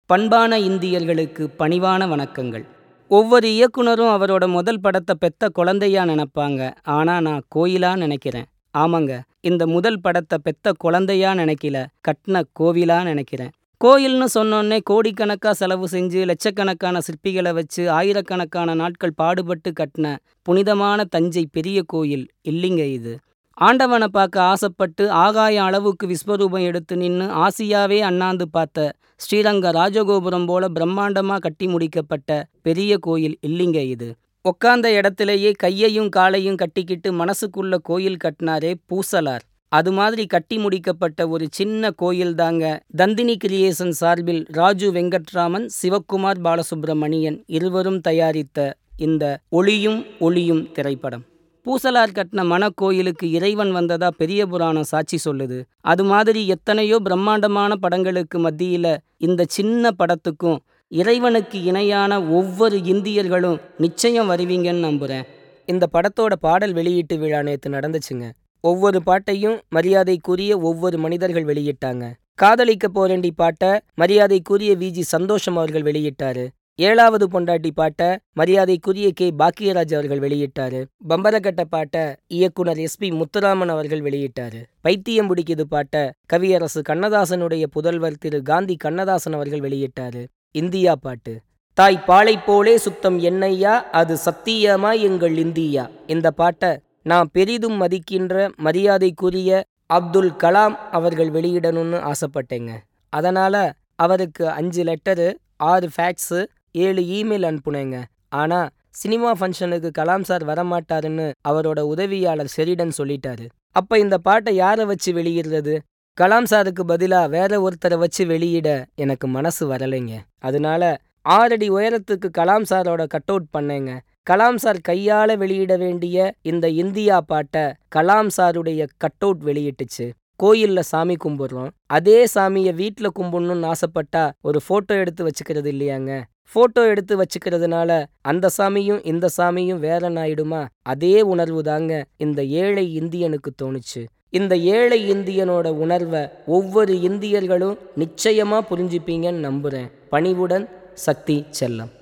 பண்பான இந்தியர்களுக்கு பணிவான வணக்கங்கள் ஒவ்வொரு இயக்குனரும் அவரோட முதல் படத்தை பெத்த குழந்தையா நினைப்பாங்க ஆனா நான் கோயிலா நினைக்கிறேன் ஆமாங்க இந்த முதல் படத்தை பெத்த குழந்தையா நினைக்கல கட்டின கோவிலா நினைக்கிறேன் கோயில்னு சொன்னோன்னே கோடிக்கணக்கா செலவு செஞ்சு லட்சக்கணக்கான சிற்பிகளை வச்சு ஆயிரக்கணக்கான நாட்கள் பாடுபட்டு கட்டின புனிதமான தஞ்சை பெரிய கோயில் இல்லைங்க இது ஆண்டவனை பார்க்க ஆசைப்பட்டு ஆகாய அளவுக்கு விஸ்வரூபம் எடுத்து நின்று ஆசியாவே அண்ணாந்து பார்த்த ஸ்ரீரங்க ராஜகோபுரம் போல பிரம்மாண்டமா கட்டி முடிக்கப்பட்ட பெரிய கோயில் இல்லைங்க இது உக்காந்த இடத்திலேயே கையையும் காலையும் கட்டிக்கிட்டு மனசுக்குள்ள கோயில் கட்டினாரே பூசலார் அது மாதிரி கட்டி முடிக்கப்பட்ட ஒரு சின்ன கோயில் தாங்க தந்தினி கிரியேஷன் சார்பில் ராஜு வெங்கட்ராமன் சிவக்குமார் பாலசுப்ரமணியன் இருவரும் தயாரித்த இந்த ஒளியும் ஒளியும் திரைப்படம் பூசலார் கட்டின மணக்கோயிலுக்கு இறைவன் வந்ததா பெரிய புராணம் சாட்சி சொல்லுது அது மாதிரி எத்தனையோ பிரம்மாண்டமான படங்களுக்கு மத்தியில இந்த சின்ன படத்துக்கும் இறைவனுக்கு இணையான ஒவ்வொரு இந்தியர்களும் நிச்சயம் வருவீங்கன்னு நம்புறேன் இந்த படத்தோட பாடல் வெளியீட்டு விழா நேற்று நடந்துச்சுங்க ஒவ்வொரு பாட்டையும் மரியாதைக்குரிய ஒவ்வொரு மனிதர்கள் வெளியிட்டாங்க காதலிக்க போரண்டி பாட்டை மரியாதைக்குரிய விஜி சந்தோஷம் அவர்கள் வெளியிட்டாரு ஏழாவது பொண்டாட்டி பாட்டை மரியாதைக்குரிய கே பாக்கியராஜ் அவர்கள் வெளியிட்டாரு பம்பரக்கட்ட பாட்டை இயக்குனர் எஸ் பி முத்துராமன் அவர்கள் வெளியிட்டாரு பைத்தியம் பிடிக்குது பாட்டை கவியரசு கண்ணதாசனுடைய புதல்வர் திரு காந்தி கண்ணதாசன் அவர்கள் வெளியிட்டாரு இந்தியா பாட்டு தாய் பாலை போலே சுத்தம் என்னையா அது சத்தியமா எங்கள் இந்தியா இந்த பாட்டை நான் பெரிதும் மதிக்கின்ற மரியாதைக்குரிய அப்துல் கலாம் அவர்கள் வெளியிடணும்னு ஆசைப்பட்டேங்க அதனால் அவருக்கு அஞ்சு லெட்டரு ஆறு ஃபேக்ஸு ஏழு இமெயில் அனுப்புனேங்க ஆனால் சினிமா ஃபங்க்ஷனுக்கு கலாம் சார் வரமாட்டாருன்னு அவரோட உதவியாளர் ஷெரிடன் சொல்லிட்டாரு அப்போ இந்த பாட்டை யாரை வச்சு வெளியிடுறது கலாம் சாருக்கு பதிலாக வேற ஒருத்தரை வச்சு வெளியிட எனக்கு மனசு வரலைங்க அதனால ஆறடி உயரத்துக்கு கலாம் சாரோட கட் அவுட் பண்ணேங்க கலாம் சார் கையால் வெளியிட வேண்டிய இந்த இந்தியா பாட்டை கலாம் சாருடைய கட் அவுட் வெளியிட்டுச்சு கோயிலில் சாமி கும்பிட்றோம் அதே சாமியை வீட்டில் கும்பிடணும்னு ஆசைப்பட்டா ஒரு ஃபோட்டோ எடுத்து வச்சுக்கிறது இல்லையாங்க ஃபோட்டோ எடுத்து வச்சுக்கிறதுனால அந்த சாமியும் இந்த சாமியும் வேற ஆயிடுமா அதே உணர்வு தாங்க இந்த ஏழை இந்தியனுக்கு தோணுச்சு இந்த ஏழை இந்தியனோட உணர்வை ஒவ்வொரு இந்தியர்களும் நிச்சயமாக புரிஞ்சுப்பீங்கன்னு நம்புகிறேன் பணிவுடன் சக்தி செல்லம்